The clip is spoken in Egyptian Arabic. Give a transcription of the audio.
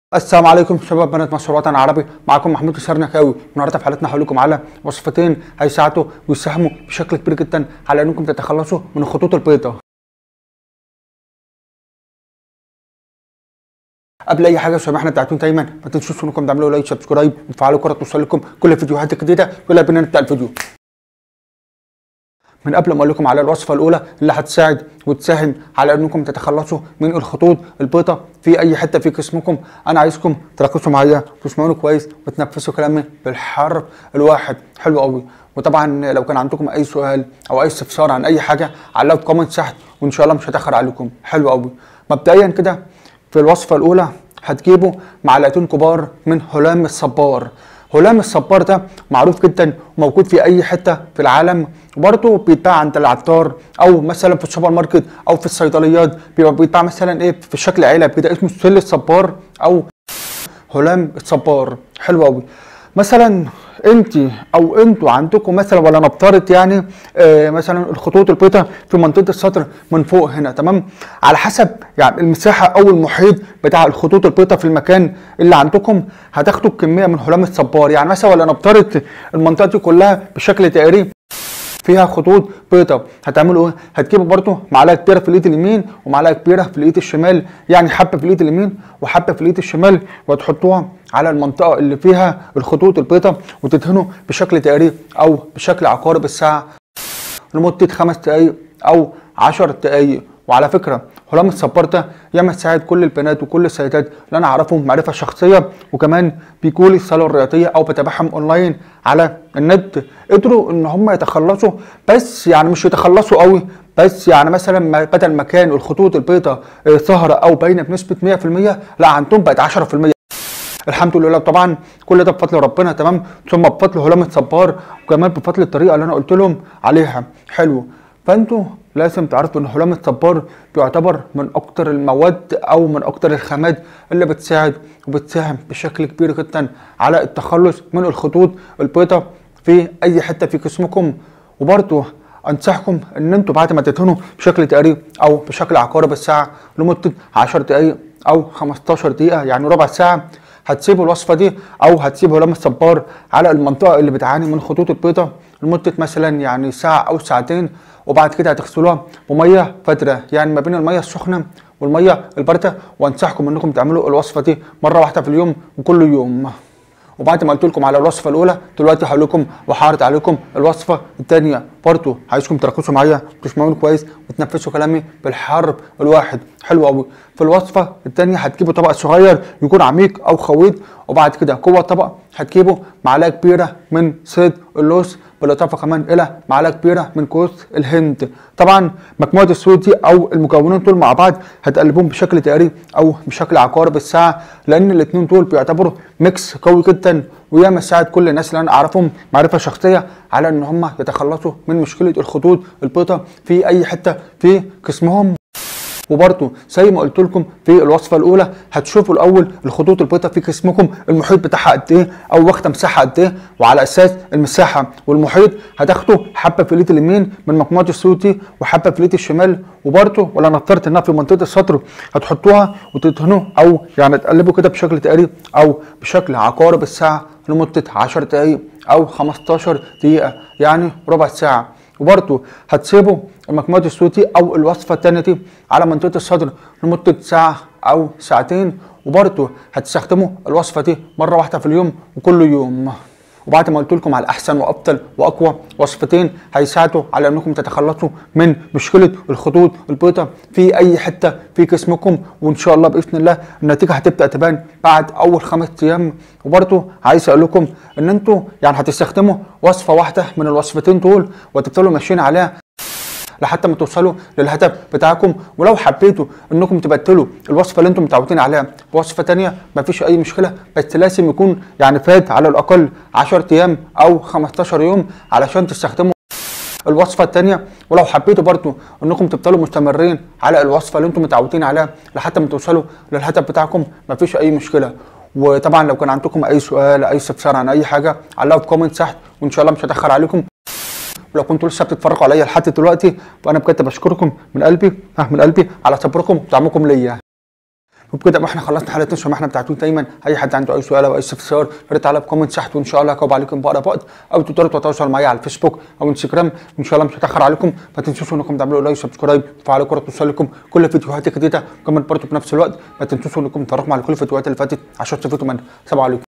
السلام عليكم شباب بنات مصر الوطن العربي معكم محمود الشرنكاوي النهارده في حلقتنا هقول لكم على وصفتين هيساعدوا ويساهموا بشكل كبير جدا على انكم تتخلصوا من الخطوط البيضاء قبل اي حاجه يا شباب احنا بتاعتون دايما ما تنسوش انكم تعملوا لايك سبسكرايب وتفعلوا الجرس توصل لكم كل الفيديوهات الجديده يلا بينا نبدا الفيديو من قبل ما اقول لكم على الوصفه الاولى اللي هتساعد وتساهم على انكم تتخلصوا من الخطوط البيضاء في اي حته في جسمكم انا عايزكم تركزوا معايا وتسمعوني كويس وتنفذوا كلامي بالحرف الواحد حلو قوي وطبعا لو كان عندكم اي سؤال او اي استفسار عن اي حاجه علقوا في كومنت تحت وان شاء الله مش هتاخر عليكم حلو قوي مبدئيا كده في الوصفه الاولى هتجيبوا معلقتين كبار من هلام الصبار هلام الصبار ده معروف جدا وموجود في اي حته في العالم وبرضه بيتباع عند العطار او مثلا في السوبر ماركت او في الصيدليات بيبقى بيتباع مثلا ايه في شكل علب كده اسمه سل الصبار او هلام الصبار حلو قوي مثلا انت او انتوا عندكم مثلا ولا نفترض يعني آه مثلا الخطوط البيضاء في منطقه السطر من فوق هنا تمام على حسب يعني المساحه او المحيط بتاع الخطوط البيضاء في المكان اللي عندكم هتاخدوا كميه من هلام الصبار يعني مثلا ولا نفترض المنطقه دي كلها بشكل دائري فيها خطوط بيضاء هتعملوا ايه؟ هتجيبوا برضو معلقه كبيره في الايد اليمين ومعلقه كبيره في الايد الشمال يعني حبه في الايد اليمين وحبه في الايد الشمال وتحطوها على المنطقه اللي فيها الخطوط البيضاء وتدهنوا بشكل دائري او بشكل عقارب الساعه لمده خمس دقائق او 10 دقائق وعلى فكره هلام الصبار ده ياما تساعد كل البنات وكل السيدات اللي انا اعرفهم معرفه شخصيه وكمان بيجوا لي الصاله الرياضيه او بتابعهم اونلاين على النت قدروا ان هم يتخلصوا بس يعني مش يتخلصوا قوي بس يعني مثلا بدل ما كان الخطوط البيضاء ظاهره او باينه بنسبه 100% لا عندهم بقت 10% الحمد لله طبعا كل ده بفضل ربنا تمام ثم بفضل هلام الصبار وكمان بفضل الطريقه اللي انا قلت لهم عليها حلو فانتوا لازم تعرفوا ان هلام الصبار بيعتبر من اكتر المواد او من اكتر الخامات اللي بتساعد وبتساهم بشكل كبير جدا على التخلص من الخطوط البيضاء في اي حته في جسمكم وبرضه انصحكم ان انتوا بعد ما تدهنوا بشكل دائري او بشكل عقارب الساعه لمده 10 دقائق او 15 دقيقه يعني ربع ساعه هتسيبوا الوصفه دي او هتسيبوا هلام الصبار على المنطقه اللي بتعاني من الخطوط البيضاء لمده مثلا يعني ساعه او ساعتين وبعد كده هتغسلوها بميه فتره يعني ما بين الميه السخنه والميه البارده وانصحكم انكم تعملوا الوصفه دي مره واحده في اليوم وكل يوم وبعد ما قلت لكم على الوصفه الاولى دلوقتي هقول لكم وهعرض عليكم الوصفه الثانيه برضه عايزكم تركزوا معايا وتسمعوني كويس وتنفذوا كلامي بالحرف الواحد حلو قوي في الوصفه الثانيه هتجيبوا طبق صغير يكون عميق او خويط وبعد كده جوه الطبق هتجيبوا معلقه كبيره من صيد اللوز بالاضافه كمان الى معلقه كبيره من كوس الهند طبعا مجموعه السويت دي او المكونين دول مع بعض هتقلبوهم بشكل دائري او بشكل عقارب الساعه لان الاثنين دول بيعتبروا ميكس قوي جدا وياما ساعد كل الناس اللي انا اعرفهم معرفه شخصيه على ان هم يتخلصوا من مشكله الخطوط البيضاء في اي حته في جسمهم وبرضه زي ما قلت لكم في الوصفه الاولى هتشوفوا الاول الخطوط البيضاء في جسمكم المحيط بتاعها قد ايه او واخده مساحه قد ايه وعلى اساس المساحه والمحيط هتاخدوا حبه في اليد اليمين من مجموعه السوتي وحبه في اليد الشمال وبرضه ولا نفترض انها في منطقه السطر هتحطوها وتدهنوا او يعني تقلبوا كده بشكل دائري او بشكل عقارب الساعه لمده 10 دقائق او 15 دقيقه يعني ربع ساعه وبرضه هتسيبوا المكموات الصوتي او الوصفه الثانيه دي على منطقه الصدر لمده ساعه او ساعتين وبرضه هتستخدموا الوصفه دي مره واحده في اليوم وكل يوم وبعد ما قلت لكم على احسن وافضل واقوى وصفتين هيساعدوا على انكم تتخلصوا من مشكله الخطوط البيضاء في اي حته في جسمكم وان شاء الله باذن الله النتيجه هتبدا تبان بعد اول خمس ايام وبرضه عايز اقول لكم ان انتوا يعني هتستخدموا وصفه واحده من الوصفتين دول وتفضلوا ماشيين عليها لحتى ما توصلوا للهدف بتاعكم ولو حبيتوا انكم تبدلوا الوصفه اللي انتم متعودين عليها بوصفه ثانيه مفيش اي مشكله بس لازم يكون يعني فات على الاقل 10 ايام او 15 يوم علشان تستخدموا الوصفه الثانيه ولو حبيتوا برضو انكم تفضلوا مستمرين على الوصفه اللي انتم متعودين عليها لحتى ما توصلوا للهدف بتاعكم مفيش اي مشكله وطبعا لو كان عندكم اي سؤال اي استفسار عن اي حاجه علقوا في كومنت تحت وان شاء الله مش هتاخر عليكم ولو كنتوا لسه بتتفرجوا عليا لحد دلوقتي فانا بجد بشكركم من قلبي اه من قلبي على صبركم ودعمكم ليا وبكده يبقى احنا خلصنا حلقتنا عشان احنا بتاعتون دايما اي حد عنده اي سؤال او اي استفسار يا ريت تعالى بكومنت تحت وان شاء الله هجاوب عليكم بأقرب وقت او تقدروا تتواصلوا معايا على الفيسبوك او انستجرام وان شاء الله مش هتاخر عليكم ما تنسوش انكم تعملوا لايك وسبسكرايب وتفعلوا الجرس توصل لكم كل فيديوهاتي الجديده وكمان برضه في نفس الوقت ما تنسوش انكم تتفرجوا على كل الفيديوهات اللي فاتت عشان تستفيدوا منها سلام عليكم